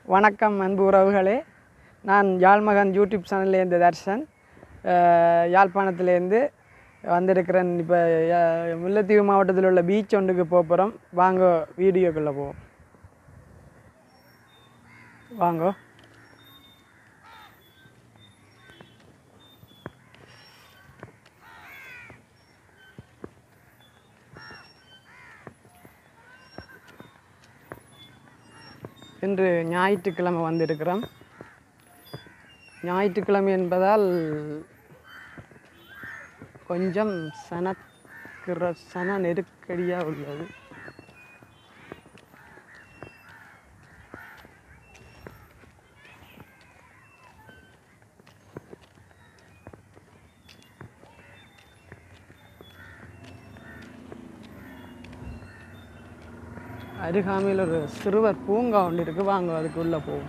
வணக்கம் அன்பு உறவுகளே நான் யாழ்மகன் யூடியூப் சேனல்லேருந்து தர்ஷன் அஹ், யாழ்ப்பாணத்துலேருந்து வந்திருக்கிறேன் இப்போ முல்லைத்தீவு மாவட்டத்தில் உள்ள பீச் ஒன்றுக்கு போக போகிறோம் வாங்க வீடியோக்குள்ளே போவோம் வாங்க இன்று ஞாயிற்றுக்கிழமை வந்திருக்கிறோம் ஞாயிற்றுக்கிழமை என்பதால் கொஞ்சம் சனக்கிற சன நெருக்கடியாக உள்ளது அருகாமையில் ஒரு சிறுவர் பூங்கா ஒன்று இருக்குது வாங்க அதுக்குள்ளே போவோம்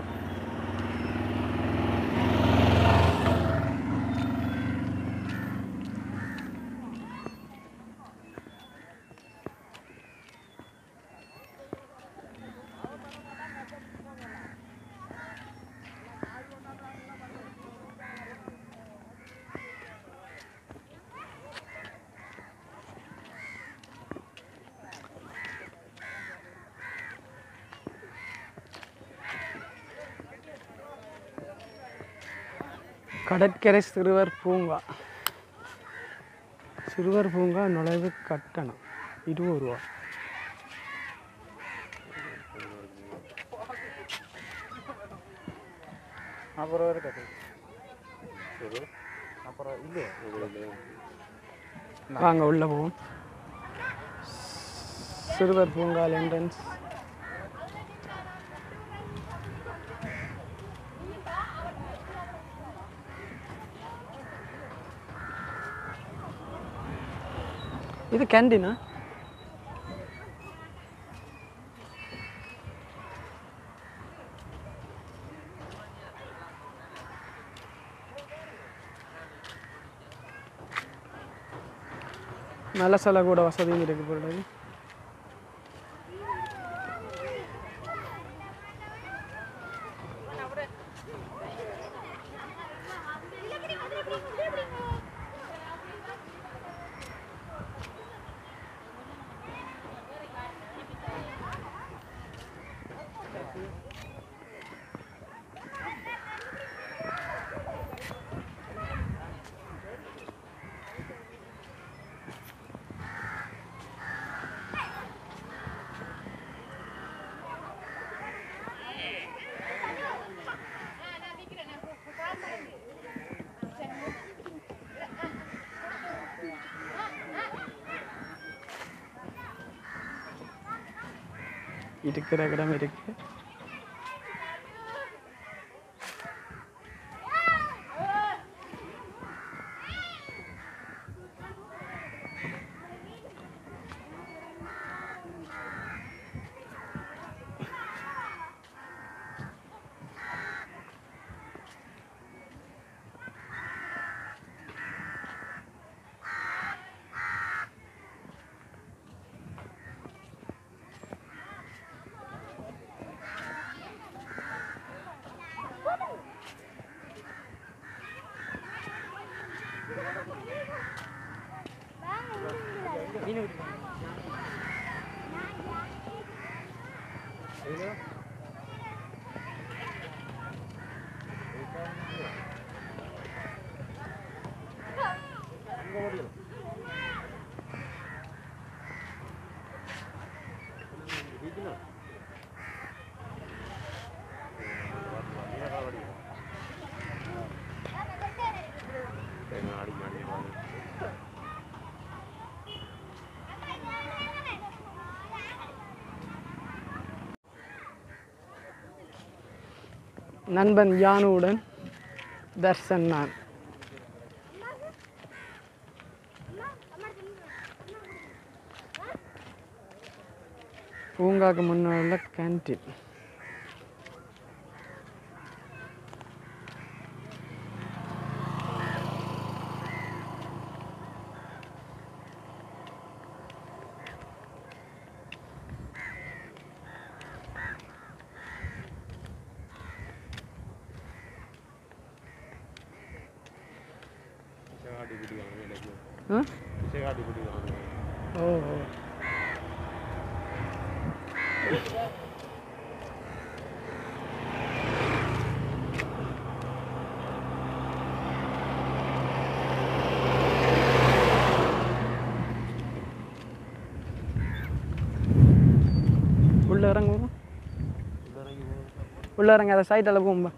கடற்கரை சிறுவர் பூங்கா சிறுவர் பூங்கா நுழைவு கட்டணம் இருபது ரூபா அப்புறம் இருக்கட்டும் அப்புறம் இல்லை வாங்க உள்ளே போவோம் சிறுவர் பூங்கா என்ட்ரன்ஸ் இது கேண்டீனா நல்ல சில கூட வசதியும் இருக்கு பொருள் இருக்கிற இடம் இருக்கு நண்பன் யானுவுடன் தர்சன் நான் பூங்காக்கு முன்னால் கேன்டீன் காட்டி குடிக்காங்க எனக்கு ஆ இசை காட்டி குடிக்காங்க ஓ ஓ உள்ள இறங்குவோம் இறங்கி போகும் உள்ள இறங்க அதை சைட்டில் போகும்பா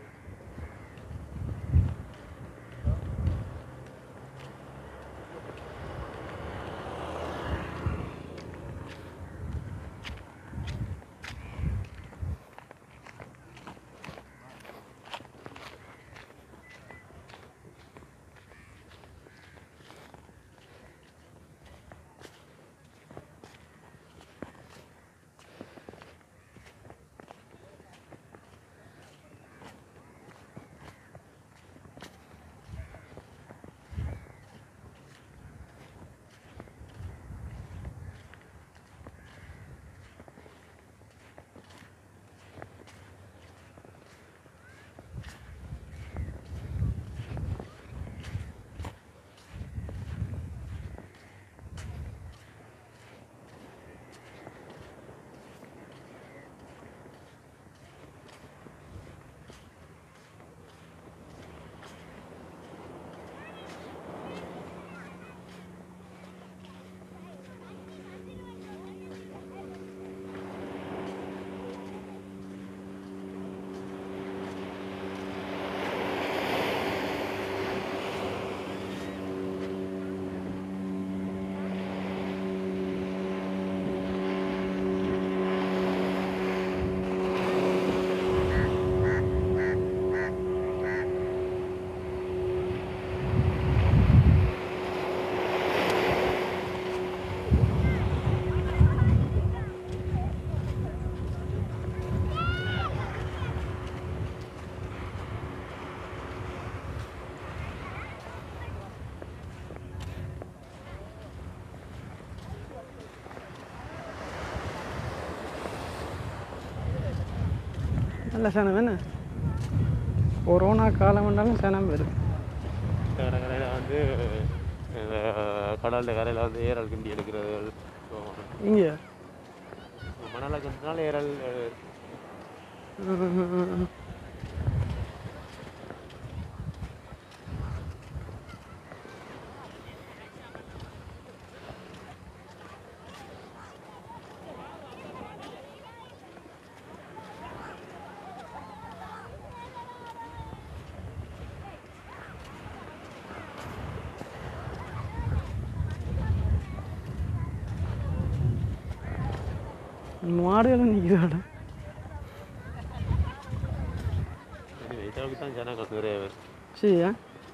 நல்ல சனம் என்ன கொரோனா காலம் வந்தாலும் சனம் வருது கரையில் வந்து இந்த கடலில் கரையில் வந்து ஏரல் கிண்டி எடுக்கிறது இங்கே மணலை கிண்டினால ஏரல் மாடுகளும் நிற்கிறாடா வைத்தாவுக்கு தான் ஜனங்கள் நிறைய பேர் சரியா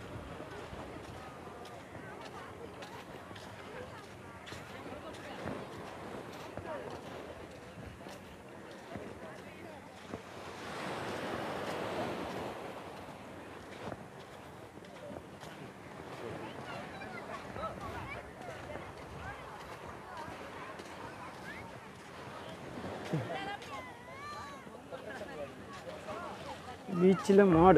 பீச்சில் மாடு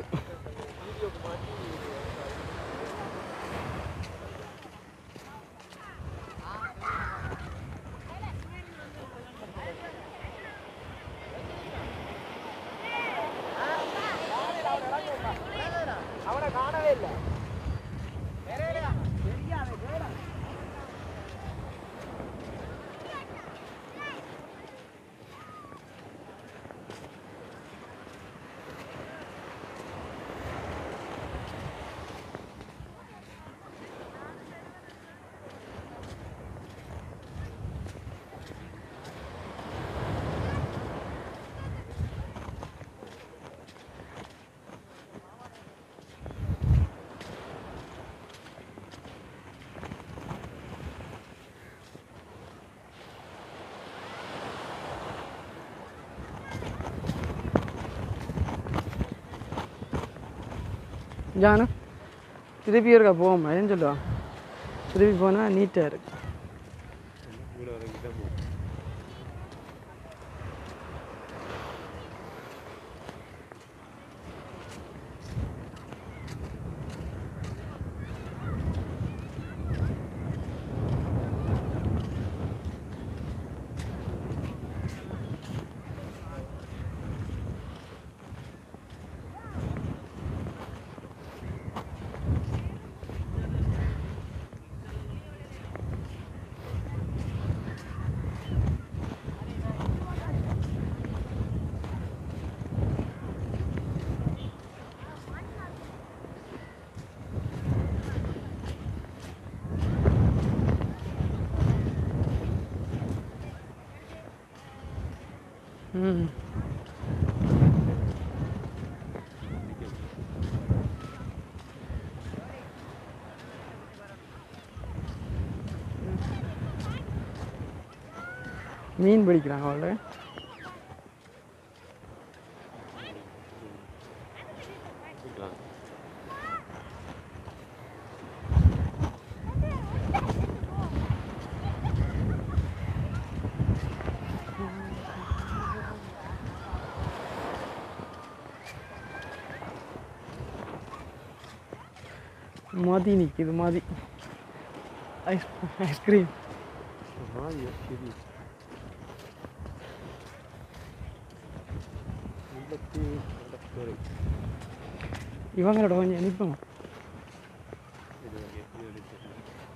ஜானு திருப்பி இருக்கா போவோம் ஏன்னு சொல்லுவா திருப்பி போனால் நீட்டாக இருக்கு இவ்வளோ வரைக்கும் தான் போகும் ம் மீன் பிடிக்கிறாங்க அவளு பிடிக்கலாம். மதி நிற்கிது மதி ஐஸ் ஐஸ்கிரீம் மாதிரி இருக்குது. ஐம்பத்தி ரெண்டு. இவங்களோட கொஞ்சம் நிற்போம் இது வந்து எப்படி இருக்குது?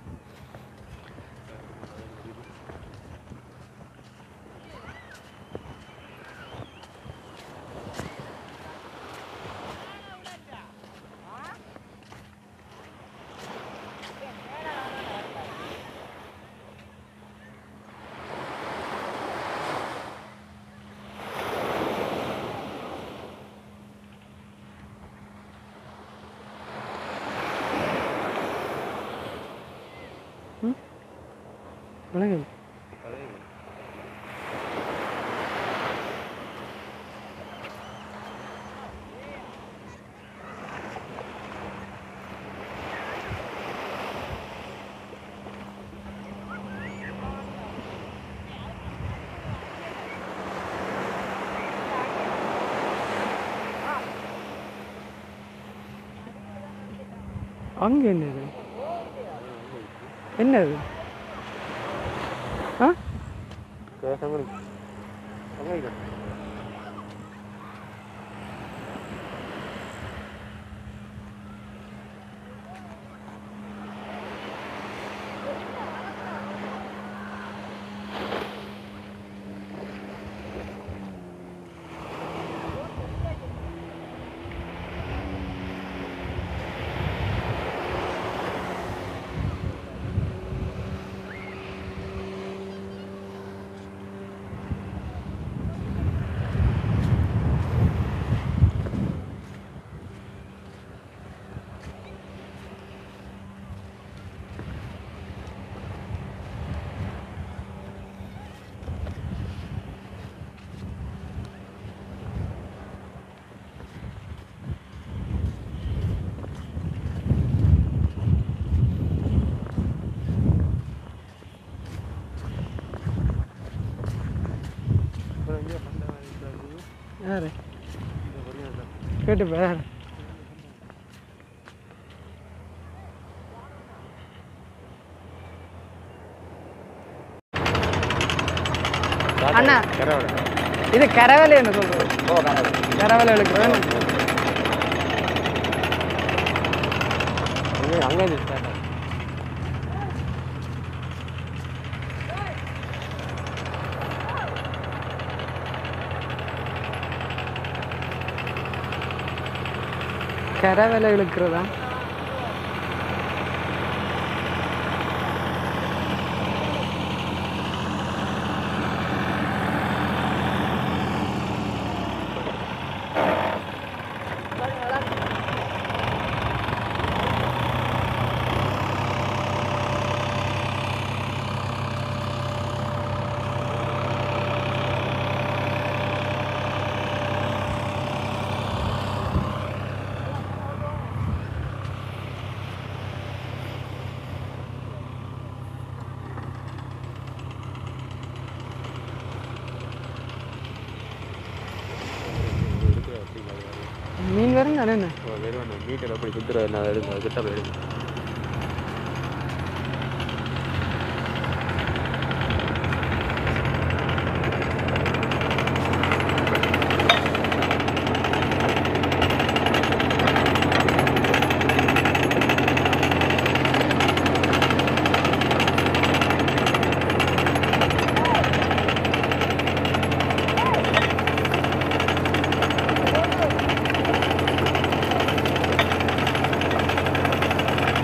விளங்குது அதே அங்கே என்னது என்னது ஆ சங்கடி சங்கடி அப்புறம் இங்கே பண்ண வேண்டியது யாரு இந்த பொரியல் தான் கேட்டு யார் அண்ணா. கரவடை இது கரவலை என்ன சொல்றது ஓ கரவடை கரவலை இழுக்கிறேன் அங்கே அங்கே ஸ்டார்ட் கரவலை இழுக்கிறதா மீன் வரும் தானே என்ன வெறும் மீட்டர் அப்படி சுற்றுற நான் எடுங்க கிட்ட போய் எடுங்க ஆ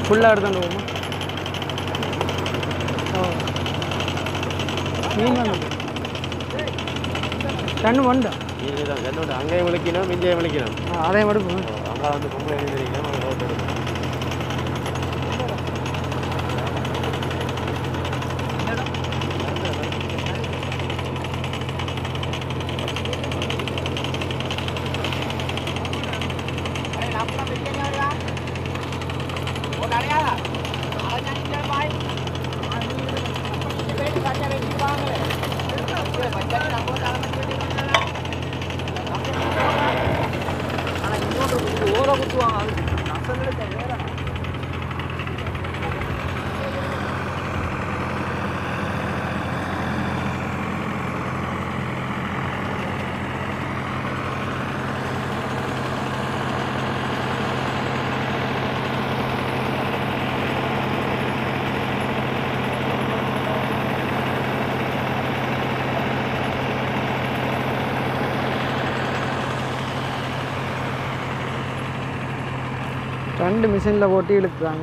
ஃபுல்லாக எடுத்துட்டு போமா ஓ மீன் வந்து ரெண்டு ஒன்று இதுதான் என்னோட அங்கேயும் விളിக்கணும் இங்கேயும் விളിக்கணும் அதையும் எடுப்போம் அங்கே வந்து பொம்பளை எழுந்திரிக்கணும் அங்கே ரோட்டு எடுக்கணும் ரெண்டு மிஷினில் போட்டு இழுக்குறாங்க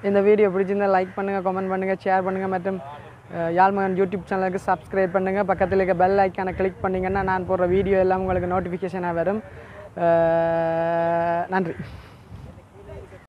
இந்த வீடியோ பிடிச்சிருந்தா லைக் பண்ணுங்கள் கமெண்ட் பண்ணுங்கள் ஷேர் பண்ணுங்கள் மற்றும் அஹ், யாழ்மகன் யூடியூப் சேனலுக்கு சப்ஸ்கிரைப் பண்ணுங்கள் பக்கத்தில் இருக்க பெல் ஐக்கானை கிளிக் பண்ணிங்கன்னா நான் போடுற வீடியோ எல்லாம் உங்களுக்கு நோட்டிஃபிகேஷனாக வரும் அஹ், நன்றி